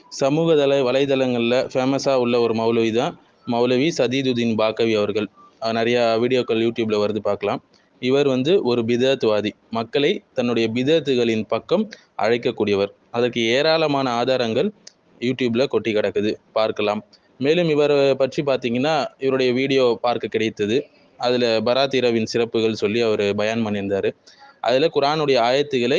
சமூகதள வலைதளங்களில் ஃபேமஸாக உள்ள ஒரு மௌலவி தான் மௌலவி சதீதுதீன் பாக்கவி அவர்கள் அஹ் நிறையா வீடியோக்கள் யூடியூப்பில் வருது பார்க்கலாம் இவர் வந்து ஒரு பிதத்துவாதி மக்களை தன்னுடைய பிதத்துகளின் பக்கம் அழைக்கக்கூடியவர் அதற்கு ஏராளமான ஆதாரங்கள் யூடியூப்பில் கொட்டி கிடக்குது பார்க்கலாம் மேலும் இவரை பற்றி பார்த்தீங்கன்னா இவருடைய வீடியோ பார்க்க கிடைத்தது அதில் பராத் இரவின் சிறப்புகள் சொல்லி அவர் பயான் பண்ணியிருந்தார் அதில் குரானுடைய ஆயத்துகளை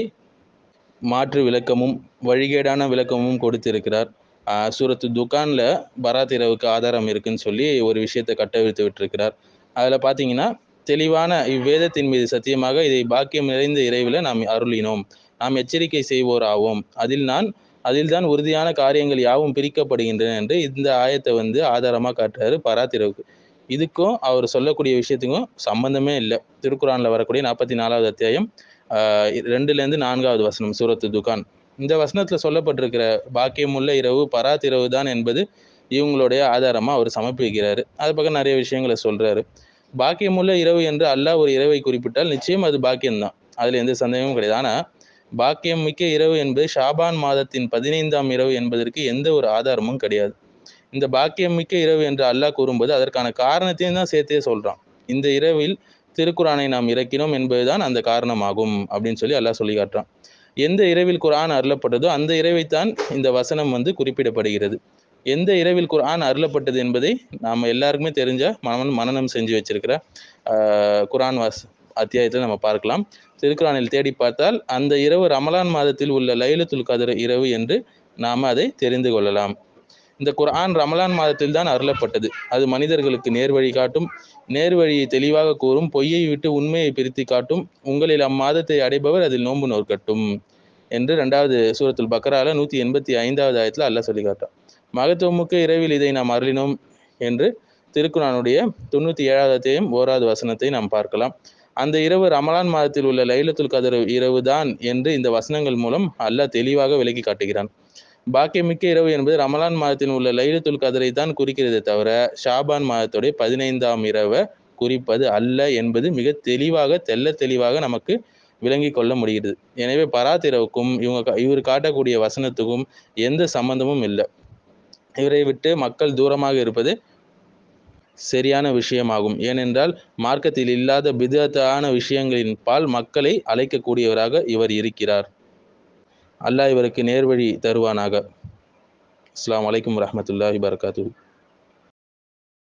மாற்று விளக்கமும் வழிகேடான விளக்கமும் கொடுத்திருக்கிறார் ஆஹ் சூரத்து துக்கானில் பராத் இரவுக்கு ஆதாரம் இருக்குன்னு சொல்லி ஒரு விஷயத்தை கட்டவிழ்த்து விட்டிருக்கிறார் அதில் பார்த்தீங்கன்னா தெளிவான இவ்வேதத்தின் மீது சத்தியமாக இதை பாக்கியம் நிறைந்த இறைவில் நாம் அருளினோம் நாம் எச்சரிக்கை செய்வோர் ஆவோம் அதில் நான் அதில்தான் உறுதியான காரியங்கள் யாவும் பிரிக்கப்படுகின்றன என்று இந்த ஆயத்தை வந்து ஆதாரமாக காட்டுறாரு பராத்திரவுக்கு இதுக்கும் அவர் சொல்லக்கூடிய விஷயத்துக்கும் சம்பந்தமே இல்லை திருக்குறானில் வரக்கூடிய நாற்பத்தி நாலாவது அத்தியாயம் ஆஹ் ரெண்டுலேருந்து நான்காவது வசனம் சூரத்து துகான் இந்த வசனத்தில் சொல்லப்பட்டிருக்கிற பாக்கியமுள்ள இரவு பராத் இரவு தான் என்பது இவங்களுடைய ஆதாரமாக அவர் சமர்ப்பிக்கிறாரு அது பக்கம் நிறைய விஷயங்களை சொல்கிறாரு பாக்கியமுள்ள இரவு என்று அல்லாஹ் ஒரு இரவை குறிப்பிட்டால் நிச்சயம் அது பாக்கியம்தான் அதில் எந்த சந்தேகமும் கிடையாது ஆனால் பாக்கியம் மிக்க இரவு என்பது ஷாபான் மாதத்தின் பதினைந்தாம் இரவு என்பதற்கு எந்த ஒரு ஆதாரமும் கிடையாது இந்த பாக்கியம் மிக்க இரவு என்று அல்லாஹ் கூறும்போது அதற்கான காரணத்தையும் தான் சேர்த்தே சொல்கிறான் இந்த இரவில் திருக்குரானை நாம் இறக்கினோம் என்பதுதான் அந்த காரணமாகும் அப்படின்னு சொல்லி அல்லாஹ் சொல்லி காட்டுறான் எந்த இரவில் குர்ஆன் அருளப்பட்டதோ அந்த இரவைத்தான் இந்த வசனம் வந்து குறிப்பிடப்படுகிறது எந்த இரவில் குர்ஆன் அருளப்பட்டது என்பதை நாம் எல்லாருக்குமே தெரிஞ்ச மனநம் மனநம் செஞ்சு வச்சிருக்கிற ஆஹ், குர்ஆன் வாஸ் அத்தியாயத்தில் நம்ம பார்க்கலாம் திருக்குறானில் தேடி பார்த்தால் அந்த இரவு ரமலான் மாதத்தில் உள்ள லைலத்துல் கதர் இரவு என்று நாம் அதை தெரிந்து கொள்ளலாம் இந்த குர்ஆன் ரமலான் மாதத்தில் தான் அருளப்பட்டது அது மனிதர்களுக்கு நேர்வழி காட்டும் நேர்வழியை தெளிவாக கூறும் பொய்யை விட்டு உண்மையை பிரித்து காட்டும் உங்களில் அம்மாதத்தை அடைபவர் அதில் நோன்பு நோற்கட்டும் என்று ரெண்டாவது சூரத்துல் பக்கரால நூற்றி எண்பத்தி ஐந்தாவது ஆயத்தில் அல்லாஹ் சொல்லி காட்டான் மகத்துவமுக்க இரவில் இதை நாம் அருளினோம் என்று திருக்குறானுடைய தொண்ணூற்றி ஏழாவது அத்தியாயம் ஓராவது வசனத்தை நாம் பார்க்கலாம் அந்த இரவு ரமலான் மாதத்தில் உள்ள லைலத்துல் கதர் இரவு தான் என்று இந்த வசனங்கள் மூலம் அல்லாஹ் தெளிவாக விளக்கி காட்டுகிறான் பாக்கியமிக்க இரவு என்பது ரமலான் மாதத்தில் உள்ள லைலத்துல் கதரை தான் குறிக்கிறதே தவிர ஷாபான் மாதத்துடைய பதினைந்தாம் இரவை குறிப்பது அல்ல என்பது மிக தெளிவாக தெள்ள தெளிவாக நமக்கு விளங்கி கொள்ள முடிகிறது எனவே பராத் இரவுக்கும் இவங்க கா- இவர் காட்டக்கூடிய வசனத்துக்கும் எந்த சம்பந்தமும் இல்லை இவரை விட்டு மக்கள் தூரமாக இருப்பது சரியான விஷயமாகும் ஏனென்றால் மார்க்கத்தில் இல்லாத பிதத்தான விஷயங்களின் பால் மக்களை அழைக்கக்கூடியவராக இவர் இருக்கிறார் அல்லாஹ் இவருக்கு நேர்வழி தருவானாக அஸ்ஸலாமு அலைக்கும் வரஹ்மத்துல்லாஹி வரகாத்துஹு